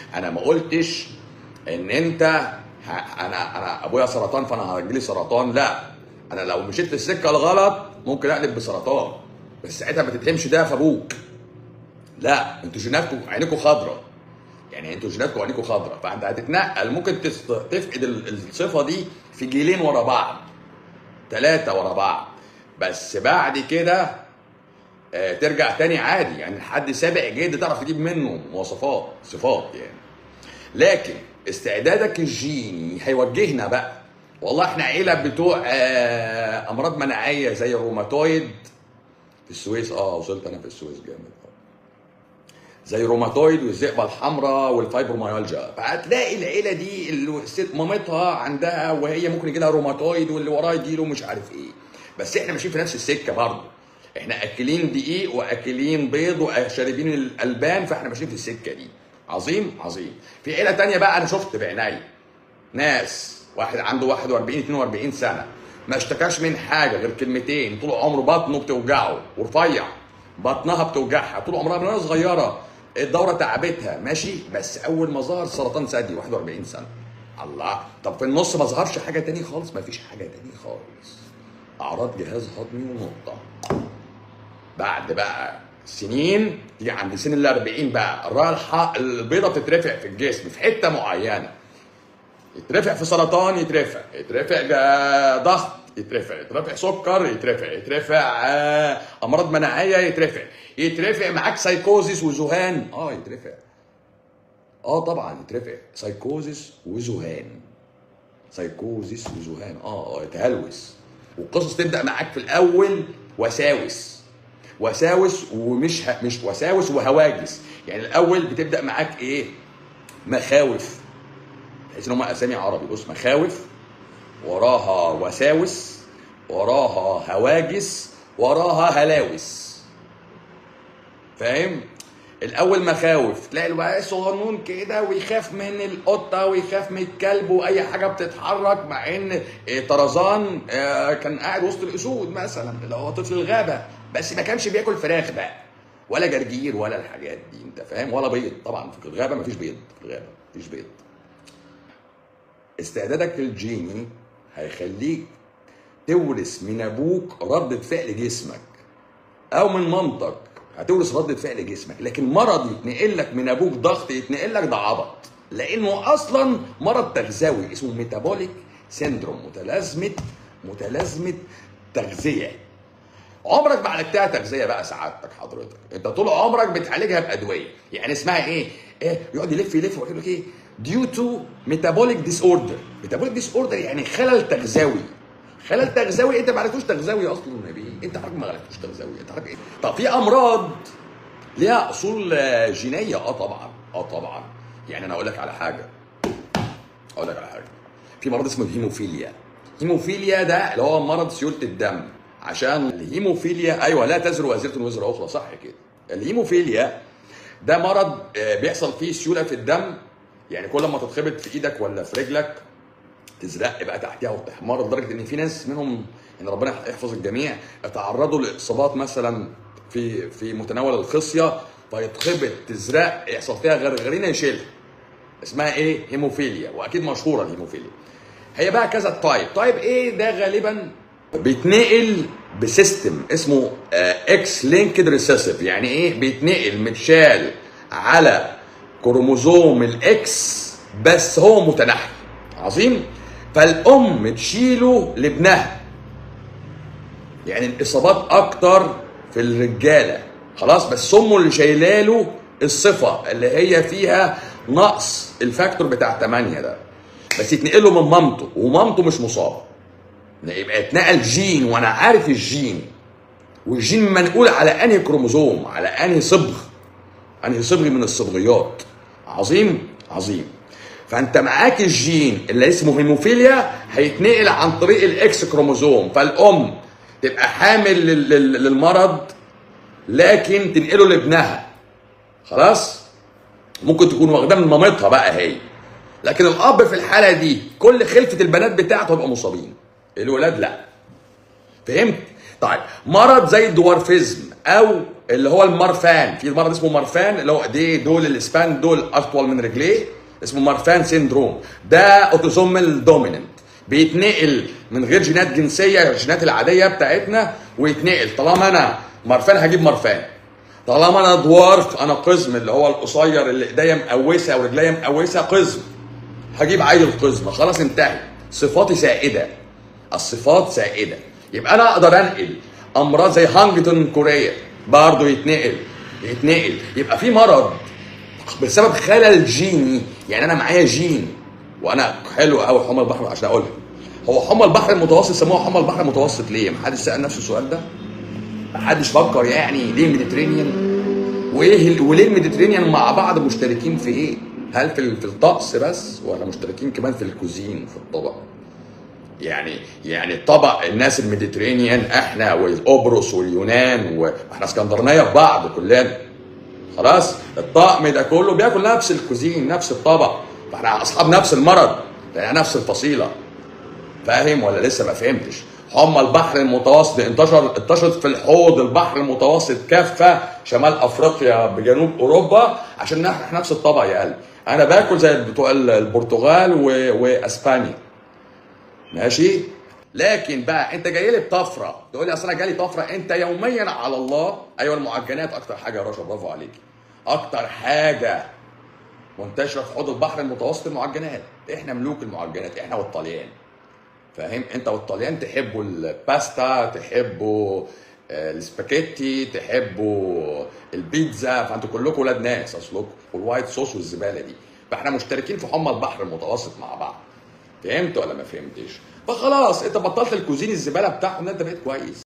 انا ما قلتش ان انت ه... انا انا ابويا سرطان فانا هيجيلي سرطان لا انا لو مشيت في السكه الغلط ممكن اقلب بسرطان بس ساعتها ما تتهمش ده في ابوك لا انتوا جيناتكم عينيكم خضراء يعني انتوا جيناتكم عينيكم خضراء فانت هتتنقل ممكن تست... تفقد ال- الصفه دي في جيلين ورا بعض ثلاثه ورا بعض بس بعد كده آه، ترجع تاني عادي يعني حد سابق جد تعرف تجيب منه مواصفات صفات يعني لكن استعدادك الجيني هيوجهنا بقى والله احنا عيله بتوع آه، امراض مناعيه زي الروماتويد في السويس اه وصلت انا في السويس جامد آه. زي الروماتويد والذئبه الحمراء والفايبروميالجيا فهتلاقي العيله دي اللي الست مامتها عندها وهي ممكن يجي لها روماتويد واللي وراه يجي له مش عارف ايه بس احنا ماشيين في نفس السكه برضه احنا اكلين دقيق واكلين بيض وشاربين الالبان فاحنا ماشيين في السكه دي عظيم عظيم في عيله تانية بقى انا شفت بعيني ناس واحد عنده 41 42 سنه ما اشتكاش من حاجه غير كلمتين طول عمره بطنه بتوجعه ورفيع بطنها بتوجعها طول عمرها من وهي صغيره الدوره تعبتها ماشي بس اول ما ظهر سرطان ثدي 41 سنه الله طب في النص ما ظهرش حاجه تاني خالص ما فيش حاجه تاني خالص اعراض جهاز هضمي ونقطه بعد بقى سنين تيجي عند سن ال 40 بقى الراحه البيضه بتترفع في الجسم في حته معينه يترفع في سرطان يترفع يترفع جا- ضغط يترفع يترفع سكر يترفع يترفع آه، امراض مناعيه يترفع يترفع معاك سايكوزيس وذهان اه يترفع اه طبعا يترفع سايكوزيس وذهان سايكوزيس وذهان اه اه تهلوس والقصص تبدا معاك في الاول وساوس وساوس ومش ه... مش وساوس وهواجس يعني الاول بتبدا معاك ايه مخاوف تحس ان هم اسامي عربي بص مخاوف وراها وساوس وراها هواجس وراها هلاوس فاهم الاول مخاوف تلاقي الولد صغنون كده ويخاف من القطه ويخاف من الكلب واي حاجه بتتحرك مع ان إيه، طرزان آه، كان قاعد وسط الاسود مثلا اللي هو طفل الغابه بس ما كانش بياكل فراخ بقى ولا جرجير ولا الحاجات دي انت فاهم ولا بيض طبعا في الغابه مفيش بيض في الغابه مفيش بيض استعدادك الجيني هيخليك تورث من ابوك ردة فعل جسمك او من مامتك هتورث ردة فعل جسمك لكن مرض يتنقل لك من ابوك ضغط يتنقل لك ده عبط لانه اصلا مرض تغذوي اسمه ميتابوليك سيندروم متلازمه متلازمه تغذيه عمرك ما عالجتها تغذيه بقى سعادتك حضرتك انت طول عمرك بتعالجها بادويه يعني اسمها ايه ايه يقعد يلف يلف ويقول لك ايه ديو تو ميتابوليك ديس اوردر ميتابوليك ديس اوردر يعني خلل تغذوي خلل تغذوي انت ما عرفتوش تغذوي اصلا يا بيه انت حضرتك ما عرفتوش تغذوي انت حضرتك ايه طب في امراض ليها اصول آه، جينيه اه طبعا اه طبعا يعني انا اقول لك على حاجه اقول لك على حاجه في مرض اسمه الهيموفيليا هيموفيليا ده اللي هو مرض سيوله الدم عشان الهيموفيليا ايوه لا تزر وازره وزر اخرى صح كده الهيموفيليا ده مرض آه، بيحصل فيه سيوله في الدم يعني كل ما تتخبط في ايدك ولا في رجلك تزرق بقى تحتها وتحمر لدرجه ان في ناس منهم ان ربنا يحفظ الجميع تعرضوا لاصابات مثلا في في متناول الخصيه فيتخبط تزرق يحصل فيها غرغرينه يشيلها اسمها ايه هيموفيليا واكيد مشهوره الهيموفيليا هي بقى كذا تايب تايب ايه ده غالبا بيتنقل بسيستم اسمه اكس لينكد ريسيسيف يعني ايه بيتنقل متشال على كروموزوم الاكس بس هو متنحي عظيم فالام تشيله لابنها يعني الاصابات اكتر في الرجاله خلاص بس امه اللي شايلاله الصفه اللي هي فيها نقص الفاكتور بتاع 8 ده بس يتنقل له من مامته ومامته مش مصابه يبقى اتنقل جين وانا عارف الجين والجين منقول على انهي كروموزوم على انهي صبغ انهي صبغ من الصبغيات عظيم عظيم فانت معاك الجين اللي اسمه هيموفيليا هيتنقل عن طريق الاكس كروموزوم فالام تبقى حامل لل- لل- للمرض لكن تنقله لابنها خلاص ممكن تكون واخداه من مامتها بقى هي لكن الاب في الحاله دي كل خلفه البنات بتاعته هيبقى مصابين الولاد لا فهمت طيب مرض زي الدوارفيزم او اللي هو المرفان في مرض اسمه مرفان اللي هو ايديه دول الاسبان دول اطول من رجليه اسمه مرفان سيندروم ده اوتوزومال دوميننت بيتنقل من غير جينات جنسيه الجينات العاديه بتاعتنا ويتنقل طالما انا مرفان هجيب مرفان طالما انا دوارف انا قزم اللي هو القصير اللي ايديا مقوسه ورجليا مقوسه قزم هجيب عيل قزم خلاص انتهى صفاتي سائده الصفات سائده يبقى انا اقدر انقل امراض زي هانجتون كوريا برضه يتنقل يتنقل يبقى في مرض بسبب خلل جيني يعني انا معايا جين وانا حلو قوي حمى البحر عشان اقولها هو حمى البحر المتوسط سموها حمى البحر المتوسط ليه؟ محدش سال نفسه السؤال ده؟ محدش فكر يعني ليه الميديترينيان؟ وايه ال- وليه الميديترينيان مع بعض مشتركين في ايه؟ هل في ال- في الطقس بس ولا مشتركين كمان في الكوزين في الطبق؟ يعني يعني الطبق الناس الميديترينيان احنا والقبرص واليونان واحنا اسكندرانيه في بعض كلنا خلاص الطقم ده كله بياكل نفس الكوزين نفس الطبق فاحنا اصحاب نفس المرض لان نفس الفصيله فاهم ولا لسه ما فهمتش حمى البحر المتوسط انتشر انتشرت في الحوض البحر المتوسط كافه شمال افريقيا بجنوب اوروبا عشان نحن نفس الطبق يا قلبي انا باكل زي بتوع البرتغال و... واسبانيا ماشي لكن بقى انت جاي لي بطفره تقول لي اصل انا جالي طفره انت يوميا على الله ايوه المعجنات اكتر حاجه يا رشا برافو عليك اكتر حاجه منتشره في حوض البحر المتوسط المعجنات احنا ملوك المعجنات احنا والطليان فاهم انت والطليان تحبوا الباستا تحبوا آه، السباكيتي تحبوا البيتزا فانتوا كلكم ولاد ناس اصلكم والوايت صوص والزباله دي فاحنا مشتركين في حمى البحر المتوسط مع بعض فهمت ولا ما فهمتش فخلاص انت بطلت الكوزين الزباله بتاعهم ده انت بقيت كويس